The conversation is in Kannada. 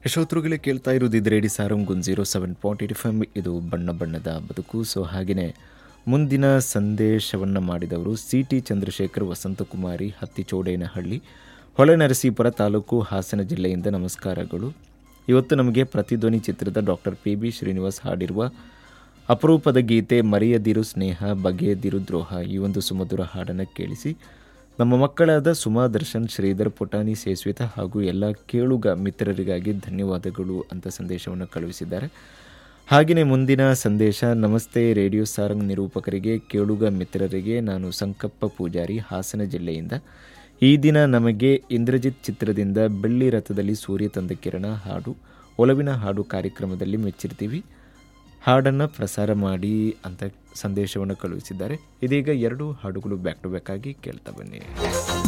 ಯಶೋತ್ರುಗಳೇ ಕೇಳ್ತಾ ಇರೋದು ಇದು ರೇಡಿ ಸಾರಂಗ್ ಒಂದು zero seven point eighty five ಇದು ಬಣ್ಣ ಬಣ್ಣದ ಬದುಕು ಸೊ ಹಾಗೆಯೇ ಮುಂದಿನ ಸಂದೇಶವನ್ನು ಮಾಡಿದವರು ಸಿ ಟಿ ಚಂದ್ರಶೇಖರ್ ವಸಂತಕುಮಾರಿ ಹತ್ತಿಚೋಡೇನಹಳ್ಳಿ ಹೊಳೆನರಸೀಪುರ ತಾಲೂಕು ಹಾಸನ ಜಿಲ್ಲೆಯಿಂದ ನಮಸ್ಕಾರಗಳು ಇವತ್ತು ನಮಗೆ ಪ್ರತಿಧ್ವನಿ ಚಿತ್ರದ ಡಾಕ್ಟರ್ ಪಿ ಬಿ ಶ್ರೀನಿವಾಸ್ ಹಾಡಿರುವ ಅಪರೂಪದ ಗೀತೆ ಮರೆಯದಿರು ಸ್ನೇಹ ಬಗೆಯದಿರು ದ್ರೋಹ ಈ ಒಂದು ಸುಮಧುರ ಹಾಡನ್ನು ಕೇಳಿಸಿ ನಮ್ಮ ಮಕ್ಕಳಾದ ಸುಮಾ ದರ್ಶನ್ ಶ್ರೀಧರ್ ಪುಟಾಣಿ ಸೇಸ್ವಿತ ಹಾಗೂ ಎಲ್ಲ ಕೇಳುಗ ಮಿತ್ರರಿಗಾಗಿ ಧನ್ಯವಾದಗಳು ಅಂತ ಸಂದೇಶವನ್ನು ಕಳುಹಿಸಿದ್ದಾರೆ ಹಾಗೆಯೇ ಮುಂದಿನ ಸಂದೇಶ ನಮಸ್ತೆ ರೇಡಿಯೋ ಸಾರಂಗ್ ನಿರೂಪಕರಿಗೆ ಕೇಳುಗ ಮಿತ್ರರಿಗೆ ನಾನು ಸಂಕಪ್ಪ ಪೂಜಾರಿ ಹಾಸನ ಜಿಲ್ಲೆಯಿಂದ ಈ ದಿನ ನಮಗೆ ಇಂದ್ರಜಿತ್ ಚಿತ್ರದಿಂದ ಬೆಳ್ಳಿ ರಥದಲ್ಲಿ ಸೂರ್ಯ ತಂದ ಕಿರಣ ಹಾಡು ಒಲವಿನ ಹಾಡು ಕಾರ್ಯಕ್ರಮದಲ್ಲಿ ಮೆಚ್ಚಿರ್ತೀವಿ ಹಾಡನ್ನು ಪ್ರಸಾರ ಮಾಡಿ ಅಂತ ಸಂದೇಶವನ್ನು ಕಳುಹಿಸಿದ್ದಾರೆ ಇದೀಗ ಎರಡು ಹಾಡುಗಳು ಬ್ಯಾಕ್ ಟು ಬ್ಯಾಕ್ ಆಗಿ ಕೇಳ್ತಾ ಬನ್ನಿ